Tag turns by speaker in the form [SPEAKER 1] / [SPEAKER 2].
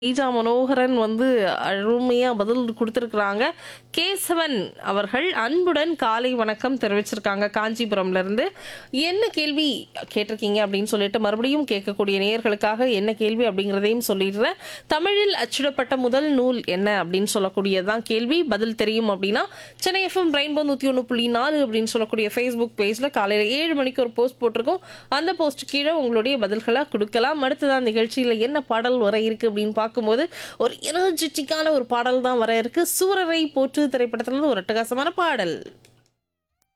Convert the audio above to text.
[SPEAKER 1] ஈஜா மனோகரன் வந்து அருமையா பதில் கொடுத்துருக்குறாங்க கேசவன் அவர்கள் அன்புடன் காலை வணக்கம் தெரிவிச்சிருக்காங்க காஞ்சிபுரம்ல இருந்து என்ன கேள்வி கேட்டிருக்கீங்க அப்படின்னு சொல்லிட்டு மறுபடியும் கேட்கக்கூடிய நேயர்களுக்காக என்ன கேள்வி அப்படிங்கிறதையும் சொல்லிடுறேன் தமிழில் அச்சிடப்பட்ட முதல் நூல் என்ன அப்படின்னு சொல்லக்கூடியதுதான் கேள்வி பதில் தெரியும் அப்படின்னா சென்னை எஃப்எம் ரெயின்போ நூற்றி ஒன்று புள்ளி நாலு அப்படின்னு சொல்லக்கூடிய ஃபேஸ்புக் பேஜில் காலையில் ஏழு மணிக்கு ஒரு போஸ்ட் போட்டிருக்கோம் அந்த போஸ்ட் கீழே உங்களுடைய பதில்களை கொடுக்கலாம் அடுத்ததான் நிகழ்ச்சியில் என்ன பாடல் வர இருக்கு அப்படின்னு பார்க்கும்போது ஒரு எனர்ஜெட்டிக்கான ஒரு பாடல் தான் வர இருக்கு சூரரை போற்று திரைப்படத்துல இருந்து ஒரு அட்டகாசமான பாடல்